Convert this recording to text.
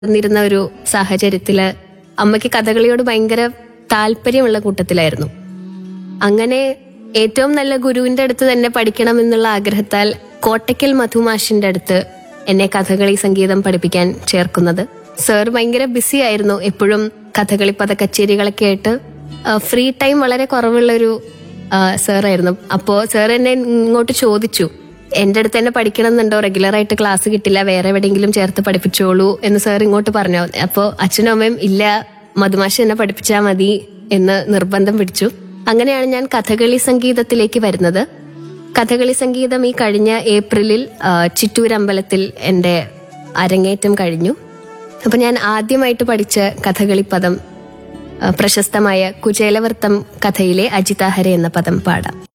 വളർന്നിരുന്ന ഒരു സാഹചര്യത്തില് അമ്മയ്ക്ക് കഥകളിയോട് ഭയങ്കര താല്പര്യമുള്ള കൂട്ടത്തിലായിരുന്നു അങ്ങനെ ഏറ്റവും നല്ല ഗുരുവിന്റെ അടുത്ത് തന്നെ പഠിക്കണം എന്നുള്ള ആഗ്രഹത്താൽ കോട്ടയ്ക്കൽ മധുമാഷിന്റെ അടുത്ത് എന്നെ കഥകളി സംഗീതം പഠിപ്പിക്കാൻ ചേർക്കുന്നത് സർ ഭയങ്കര ബിസി ആയിരുന്നു എപ്പോഴും കഥകളി പദ കച്ചേരികളൊക്കെ ആയിട്ട് ഫ്രീ ടൈം വളരെ കുറവുള്ള ഒരു സാറായിരുന്നു അപ്പോ സാർ എന്നെ ഇങ്ങോട്ട് ചോദിച്ചു എന്റെ അടുത്ത് തന്നെ പഠിക്കണം എന്നുണ്ടോ റെഗുലർ ആയിട്ട് ക്ലാസ് കിട്ടില്ല വേറെ എവിടെയെങ്കിലും ചേർത്ത് പഠിപ്പിച്ചോളൂ എന്ന് സാർ ഇങ്ങോട്ട് പറഞ്ഞു അപ്പോ അച്ഛനും അമ്മയും ഇല്ല മധുമാഷ എന്നെ പഠിപ്പിച്ചാൽ മതി എന്ന് നിർബന്ധം പിടിച്ചു അങ്ങനെയാണ് ഞാൻ കഥകളി സംഗീതത്തിലേക്ക് വരുന്നത് കഥകളി സംഗീതം ഈ കഴിഞ്ഞ ഏപ്രിലിൽ ആ, ചിറ്റൂർ അമ്പലത്തിൽ എന്റെ അരങ്ങേറ്റം കഴിഞ്ഞു അപ്പൊ ഞാൻ ആദ്യമായിട്ട് പഠിച്ച കഥകളി പദം ആ, പ്രശസ്തമായ കുചേലവൃത്തം കഥയിലെ അജിതാഹര എന്ന പദം പാടാം